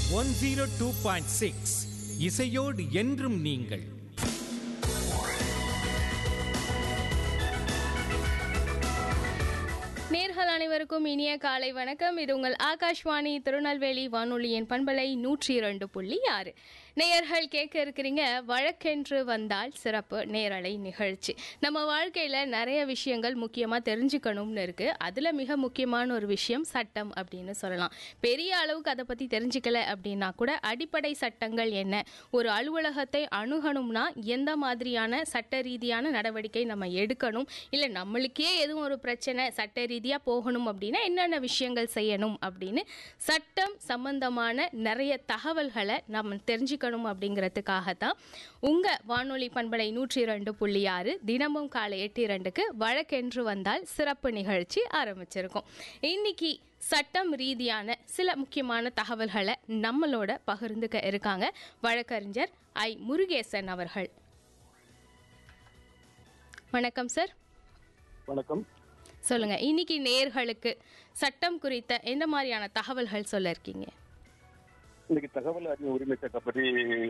one zero two point six இசையோடு என்றும் நீங்கள் நேர்கள் அனைவருக்கும் இனிய காலை வணக்கம் இது உங்கள் ஆகாஷ்வாணி திருநெல்வேலி வானொலியின் பண்பலை நூற்றி இரண்டு புள்ளி ஆறு நேயர்கள் கேட்க இருக்கிறீங்க வழக்கென்று வந்தால் சிறப்பு நேரலை நிகழ்ச்சி நம்ம வாழ்க்கையில் நிறைய விஷயங்கள் முக்கியமாக தெரிஞ்சுக்கணும்னு இருக்கு அதில் மிக முக்கியமான ஒரு விஷயம் சட்டம் அப்படின்னு சொல்லலாம் பெரிய அளவுக்கு அதை பற்றி தெரிஞ்சுக்கல அப்படின்னா கூட அடிப்படை சட்டங்கள் என்ன ஒரு அலுவலகத்தை அணுகணும்னா எந்த மாதிரியான சட்ட ரீதியான நடவடிக்கை நம்ம எடுக்கணும் இல்லை நம்மளுக்கே எதுவும் ஒரு பிரச்சனை சட்ட ரீதியாக போகணும் அப்படின்னா என்னென்ன விஷயங்கள் செய்யணும் அப்படின்னு சட்டம் சம்பந்தமான நிறைய தகவல்களை நம்ம தெரிஞ்சுக்கணும் அப்படிங்கிறதுக்காகத்தான் உங்கள் வானொலி பண்பலை நூற்றி இரண்டு புள்ளி ஆறு தினமும் காலை எட்டு இரண்டுக்கு வழக்கென்று வந்தால் சிறப்பு நிகழ்ச்சி ஆரம்பிச்சிருக்கோம் இன்னைக்கு சட்டம் ரீதியான சில முக்கியமான தகவல்களை நம்மளோட பகிர்ந்துக்க இருக்காங்க வழக்கறிஞர் ஐ முருகேசன் அவர்கள் வணக்கம் சார் வணக்கம் சொல்லுங்க இன்னைக்கு நேர்களுக்கு சட்டம் குறித்த எந்த மாதிரியான தகவல்கள் சொல்ல இருக்கீங்க இன்னைக்கு தகவல் அறிவு உரிமை சட்டம் பற்றி